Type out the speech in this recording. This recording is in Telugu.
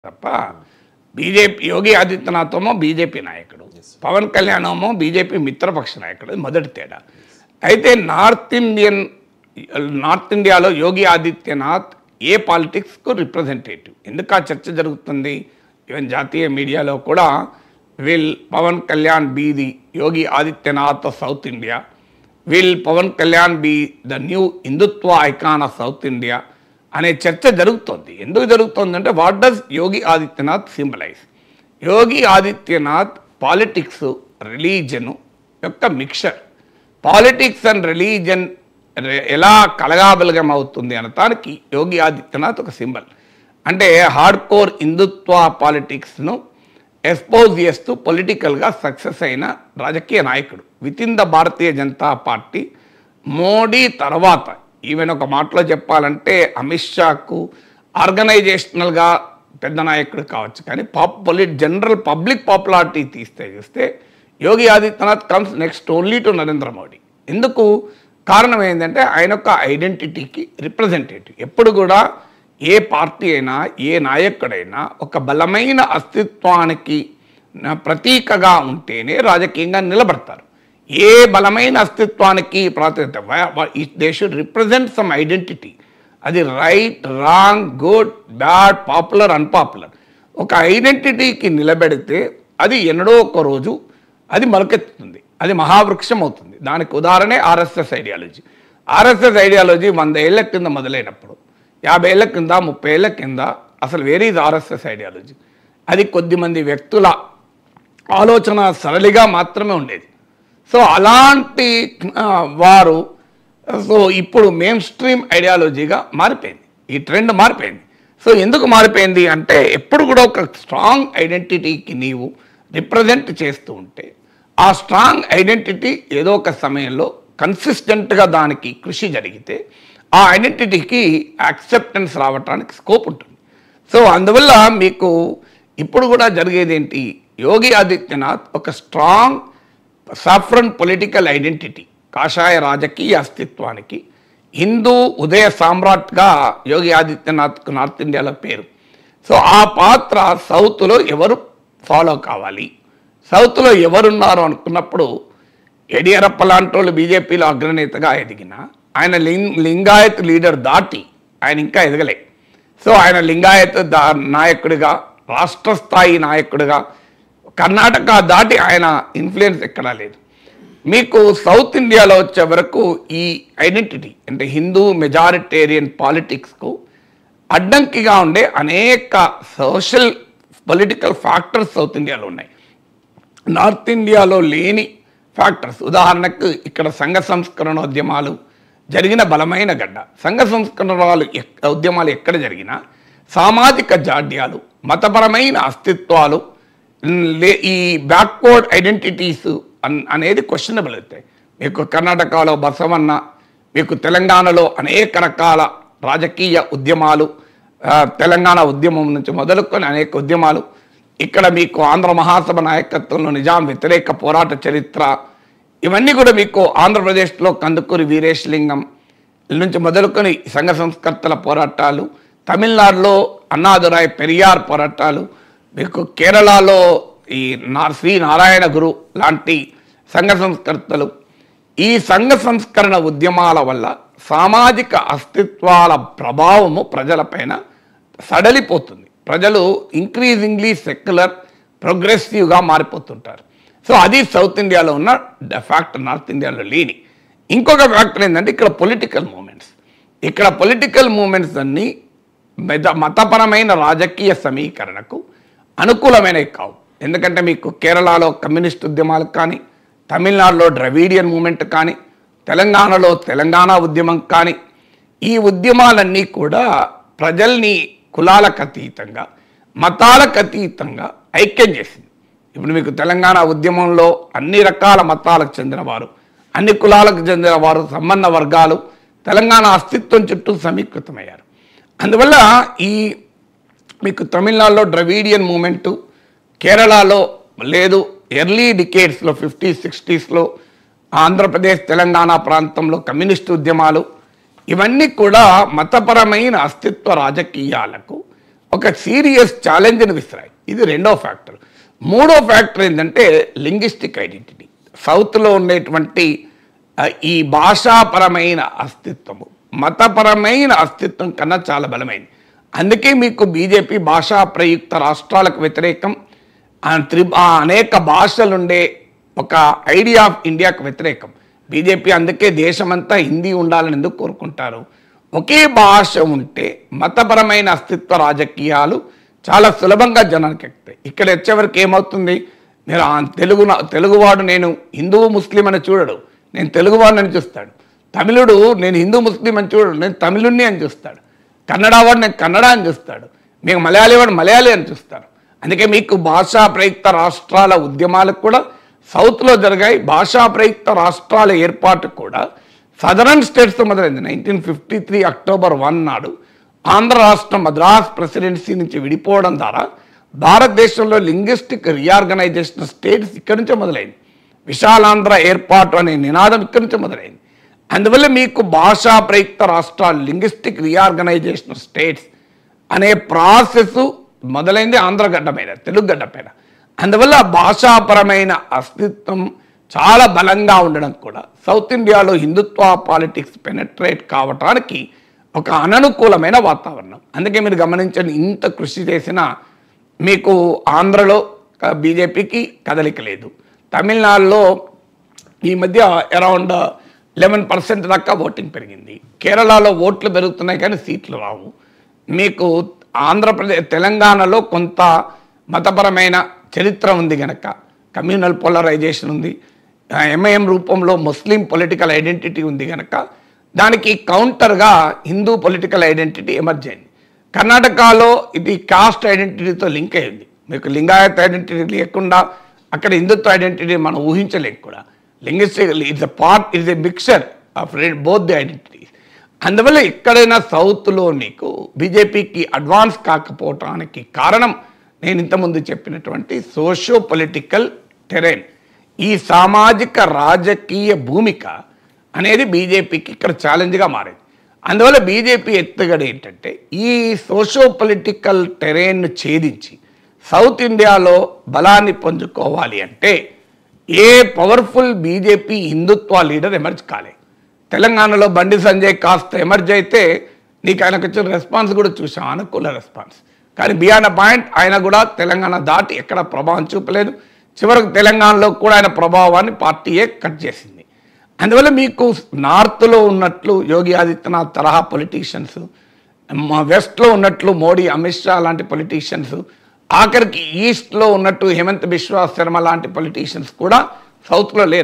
తప్ప బీజేపీ యోగి ఆదిత్యనాథ్ ఏమో బీజేపీ నాయకుడు పవన్ కళ్యాణ్ ఏమో బీజేపీ మిత్రపక్ష నాయకుడు ఇది మొదటి తేడా అయితే నార్త్ ఇండియన్ నార్త్ ఇండియాలో యోగి ఆదిత్యనాథ్ ఏ పాలిటిక్స్కు రిప్రజెంటేటివ్ ఎందుకు ఆ చర్చ జరుగుతుంది ఈవెన్ జాతీయ మీడియాలో కూడా will Pawan Kalyan be the Yogi Adityanath of south India will Pawan Kalyan be the new Hindutva icon of south India అనే చర్చ జరుగుతోంది ఎందుకు జరుగుతోంది అంటే what does Yogi Adityanath symbolise Yogi Adityanath politics religion యొక్క మిక్చర్ పాలిటిక్స్ అండ్ రిలీజన్ ఎలా కలగాబలగం అవుతుంది అనటానికి యోగి ఆదిత్యనాథ్ ఒక సింబల్ అంటే హార్డ్ కోర్ హిందుత్వ పాలిటిక్స్ను ఎక్స్పోజ్ చేస్తూ పొలిటికల్గా సక్సెస్ అయిన రాజకీయ నాయకుడు within the Bharatiya Janata party Modi తర్వాత ఈవెన్ ఒక మాటలో చెప్పాలంటే అమిత్ షాకు ఆర్గనైజేషనల్గా పెద్ద నాయకుడు కావచ్చు కానీ pop polit general public popularity తీస్తే చూస్తే Yogi Adityanath comes next only to Narendra Modi ఎందుకు కారణం ఏంటంటే ఆయన యొక్క ఐడెంటిటీకి రిప్రజెంటేటివ్ ఎప్పుడు కూడా ఏ పార్టీ అయినా ఏ నాయకుడైనా ఒక బలమైన అస్తిత్వానికి నా ప్రతీకగా ఉంటేనే రాజకీయంగా నిలబడతారు ఏ బలమైన అస్తిత్వానికి ప్రాతినిధ్యం they should represent some identity అది right wrong good bad popular unpopular ఒక ఐడెంటిటీకి నిలబెడితే అది ఎన్నడో ఒక రోజు అది మొలకెత్తుతుంది అది మహావృక్షం అవుతుంది దానికి ఉదాహరణే ఆర్ఎస్ఎస్ ఐడియాలజీ ఆర్ఎస్ఎస్ ఐడియాలజీ వంద ఏళ్ల కింద మొదలైనప్పుడు యాభై ఏళ్ల కింద ముప్పై ఏళ్ల కింద అసలు వేరే ఇది ఆర్ఎస్ఎస్ ఐడియాలజీ అది కొద్దిమంది వ్యక్తుల ఆలోచన సరళిగా మాత్రమే ఉండేది సో అలాంటి ఆ, వారు సో ఇప్పుడు మెయిన్ స్ట్రీమ్ ఐడియాలజీగా మారిపోయింది ఈ ట్రెండ్ మారిపోయింది సో ఎందుకు మారిపోయింది అంటే ఎప్పుడు కూడా ఒక స్ట్రాంగ్ ఐడెంటిటీకి నీవు రిప్రజెంట్ చేస్తూ ఉంటే ఆ స్ట్రాంగ్ ఐడెంటిటీ ఏదో ఒక సమయంలో కన్సిస్టెంట్గా దానికి కృషి జరిగితే ఆ ఐడెంటిటీకి యాక్సెప్టెన్స్ రావటానికి స్కోప్ ఉంటుంది సో అందువల్ల మీకు ఇప్పుడు కూడా జరిగేది ఏంటి యోగి ఆదిత్యనాథ్ ఒక స్ట్రాంగ్ సాఫ్రన్ పొలిటికల్ ఐడెంటిటీ కాషాయ రాజకీయ అస్తిత్వానికి హిందూ ఉదయ సామ్రాట్గా యోగి ఆదిత్యనాథ్కు నార్త్ ఇండియాలో పేరు సో ఆ పాత్ర సౌత్లో ఎవరు ఫాలో కావాలి సౌత్లో ఎవరున్నారు అనుకున్నప్పుడు యడియూరప్ప లాంటి వాళ్ళు బీజేపీలో అగ్రనేతగా ఎదిగిన ఆయన లింగ్ లింగాయత్ లీడర్ దాటి ఆయన ఇంకా ఎదగలే సో ఆయన లింగాయత్ దా నాయకుడిగా రాష్ట్ర స్థాయి నాయకుడిగా కర్ణాటక దాటి ఆయన ఇన్ఫ్లుయెన్స్ ఎక్కడా లేదు మీకు సౌత్ ఇండియాలో వచ్చే వరకు ఈ ఐడెంటిటీ అంటే హిందూ మెజారిటేరియన్ పాలిటిక్స్కు అడ్డంకిగా ఉండే అనేక సోషల్ పొలిటికల్ ఫ్యాక్టర్స్ సౌత్ ఇండియాలో ఉన్నాయి నార్త్ ఇండియాలో లేని ఫ్యాక్టర్స్ ఉదాహరణకు ఇక్కడ సంఘ సంస్కరణోద్యమాలు జరిగిన బలమైన గడ్డ సంఘ సంస్కరణలు ఎక్- ఉద్యమాలు ఎక్కడ జరిగినా సామాజిక జాడ్యాలు మతపరమైన అస్తిత్వాలు ఉమ్, లే- ఈ బ్యాక్వర్డ్ ఐడెంటిటీస్ అన్- అనేది క్వశ్చనబుల్ అవుతాయి మీకు కర్ణాటకలో బసవన్న మీకు తెలంగాణలో అనేక రకాల రాజకీయ ఉద్యమాలు ఆ, తెలంగాణ ఉద్యమం నుంచి మొదలుకొని అనేక ఉద్యమాలు ఇక్కడ మీకు ఆంధ్ర మహాసభ నాయకత్వంలో నిజాం వ్యతిరేక పోరాట చరిత్ర ఇవన్నీ కూడా మీకు ఆంధ్రప్రదేశ్లో కందుకూరి వీరేశలింగం నుంచి మొదలుకొని సంఘ సంస్కర్తల పోరాటాలు తమిళనాడులో అన్నాదురాయ్ పెరియార్ పోరాటాలు మీకు కేరళలో ఈ నా శ్రీ నారాయణ గురు లాంటి సంఘ సంస్కర్తలు ఈ సంఘ సంస్కరణ ఉద్యమాల వల్ల సామాజిక అస్తిత్వాల ప్రభావము ప్రజలపైన సడలిపోతుంది ప్రజలు ఇంక్రీజింగ్లీ సెక్యులర్ ప్రోగ్రెసివ్గా మారిపోతుంటారు సో అది సౌత్ ఇండియాలో ఉన్న ఫ్యాక్టర్ నార్త్ ఇండియాలో లేని ఇంకొక ఫ్యాక్టర్ ఏంటంటే ఇక్కడ పొలిటికల్ మూమెంట్స్ ఇక్కడ పొలిటికల్ మూమెంట్స్ అన్నీ మెద మతపరమైన రాజకీయ సమీకరణకు అనుకూలమైనవి కావు ఎందుకంటే మీకు కేరళలో కమ్యూనిస్ట్ ఉద్యమాలు కానీ తమిళనాడులో ద్రవీడియన్ మూమెంట్ కానీ తెలంగాణలో తెలంగాణ ఉద్యమం కానీ ఈ ఉద్యమాలన్నీ కూడా ప్రజల్ని కులాలకు అతీతంగా మతాలకు అతీతంగా ఐక్యం చేసింది ఇప్పుడు మీకు తెలంగాణ ఉద్యమంలో అన్ని రకాల మతాలకు చెందినవారు అన్ని కులాలకు చెందిన వారు సంబంధ వర్గాలు తెలంగాణ అస్తిత్వం చుట్టూ సమీకృతమయ్యారు అందువల్ల ఈ మీకు తమిళనాడులో ద్రవీడియన్ మూమెంటు కేరళలో లేదు ఎర్లీ డికేడ్స్లో ఫిఫ్టీ సిక్స్టీస్లో ఆంధ్రప్రదేశ్ తెలంగాణ ప్రాంతంలో కమ్యూనిస్ట్ ఉద్యమాలు ఇవన్నీ కూడా మతపరమైన అస్తిత్వ రాజకీయాలకు ఒక సీరియస్ ఛాలెంజ్ని విసిరాయి ఇది రెండో ఫ్యాక్టర్ మూడో ఫ్యాక్టర్ ఏంటంటే లింగ్విస్టిక్ ఐడెంటిటీ సౌత్లో ఉండేటువంటి ఆ, ఈ భాషాపరమైన అస్తిత్వము మతపరమైన అస్తిత్వం కన్నా చాలా బలమైంది అందుకే మీకు బీజేపీ భాషా ప్రయుక్త రాష్ట్రాలకు వ్యతిరేకం ఆ త్రి ఆ అనేక భాషలుండే ఒక ఐడియా ఆఫ్ ఇండియాకు వ్యతిరేకం బీజేపీ అందుకే దేశమంతా హిందీ ఉండాలని ఎందుకు కోరుకుంటారు ఒకే భాష ఉంటే మతపరమైన అస్తిత్వ రాజకీయాలు చాలా సులభంగా జనానికి ఎక్కుతాయి ఇక్కడ వచ్చేవరకు ఏమవుతుంది మీరు ఆ తెలుగు తెలుగువాడు నేను హిందువు ముస్లిం అని చూడడు నేను తెలుగువాడిని అని చూస్తాడు తమిళుడు నేను హిందూ ముస్లిం అని చూడడు నేను తమిళుణ్ణి అని చూస్తాడు కన్నడ వాడు నేను కన్నడ అని చూస్తాడు మీకు మలయాళీ వాడు మలయాళీ అని చూస్తారు అందుకే మీకు భాషా ప్రయుక్త రాష్ట్రాల ఉద్యమాలకు కూడా సౌత్లో జరిగాయి భాషా ప్రయుక్త రాష్ట్రాల ఏర్పాటు కూడా సదరన్ స్టేట్స్తో మొదలైంది nineteen fifty three October one నాడు ఆంధ్ర రాష్ట్రం మద్రాస్ ప్రెసిడెన్సీ నుంచి విడిపోవడం ద్వారా భారతదేశంలో లింగ్విస్టిక్ రీఆర్గనైజేషన్ స్టేట్స్ ఇక్కడి నుంచే మొదలైంది విశాలాంధ్ర ఏర్పాటు అనే నినాదం ఇక్కడి నుంచే మొదలైంది అందువల్ల మీకు భాషా ప్రయుక్త రాష్ట్రాలు లింగ్విస్టిక్ రీఆర్గనైజేషన్ స్టేట్స్ అనే ప్రాసెస్ మొదలైంది ఆంధ్రగడ్డ మీద తెలుగు గడ్డ పైన అందువల్ల భాషాపరమైన అస్తిత్వం చాలా బలంగా ఉండడం కూడా సౌత్ ఇండియాలో హిందుత్వ పాలిటిక్స్ పెనట్రేట్ కావటానికి ఒక అననుకూలమైన వాతావరణం అందుకే మీరు గమనించండి ఇంత కృషి చేసిన మీకు ఆంధ్రలో బీజేపీకి కదలిక లేదు తమిళనాడులో ఈ మధ్య అరౌండ్ లెవెన్ పర్సెంట్ దాకా ఓటింగ్ పెరిగింది కేరళలో ఓట్లు పెరుగుతున్నాయి కానీ సీట్లు రావు మీకు ఆంధ్రప్రదేశ్ తెలంగాణలో కొంత మతపరమైన చరిత్ర ఉంది గనక కమ్యూనల్ పోలరైజేషన్ ఉంది ఎంఐఎం రూపంలో ముస్లిం పొలిటికల్ ఐడెంటిటీ ఉంది గనక దానికి కౌంటర్గా హిందూ పొలిటికల్ ఐడెంటిటీ ఎమర్జ్ అయింది కర్ణాటకలో ఇది కాస్ట్ ఐడెంటిటీతో లింక్ అయింది మీకు లింగాయత్ ఐడెంటిటీ లేకుండా అక్కడ హిందుత్వ ఐడెంటిటీ మనం ఊహించలేం కూడా linguistic it's a part it's a mixture of both the identities అందువల్ల ఎక్కడైనా సౌత్లో నీకు బీజేపీకి అడ్వాన్స్ కాకపోవటానికి కారణం నేను ఇంతకుముందు చెప్పినటువంటి సోషో పొలిటికల్ టెరైన్ ఈ సామాజిక రాజకీయ భూమిక అనేది బీజేపీకి ఇక్కడ ఛాలెంజ్గా మారింది అందువల్ల బీజేపీ ఎత్తుగడ ఏంటంటే ఈ సోషో పొలిటికల్ టెరైన్ను ఛేదించి సౌత్ ఇండియాలో బలాన్ని పుంజుకోవాలి అంటే a powerful BJP Hindutva leader emerge కాలే తెలంగాణలో బండి సంజయ్ కాస్త ఎమర్జ్ అయితే నీకు ఆయనకు వచ్చిన రెస్పాన్స్ కూడా చూసాం అనుకూల రెస్పాన్స్ కానీ బియాండ్ పాయింట్ ఆయన కూడా తెలంగాణ దాటి ఎక్కడ ప్రభావం చూపలేదు చివరకు తెలంగాణలో కూడా ఆయన ప్రభావాన్ని పార్టీయే కట్ చేసింది అందువల్ల మీకు నార్త్లో ఉన్నట్లు యోగి ఆదిత్యనాథ్ తరహా పొలిటీషియన్స్ వెస్ట్లో ఉన్నట్లు మోడీ అమిత్ షా లాంటి పొలిటీషియన్స్ ఆఖరికి ఈస్ట్లో ఉన్నట్టు హేమంత్ బిశ్వా శర్మ లాంటి పొలిటీషియన్స్ కూడా సౌత్లో లేరు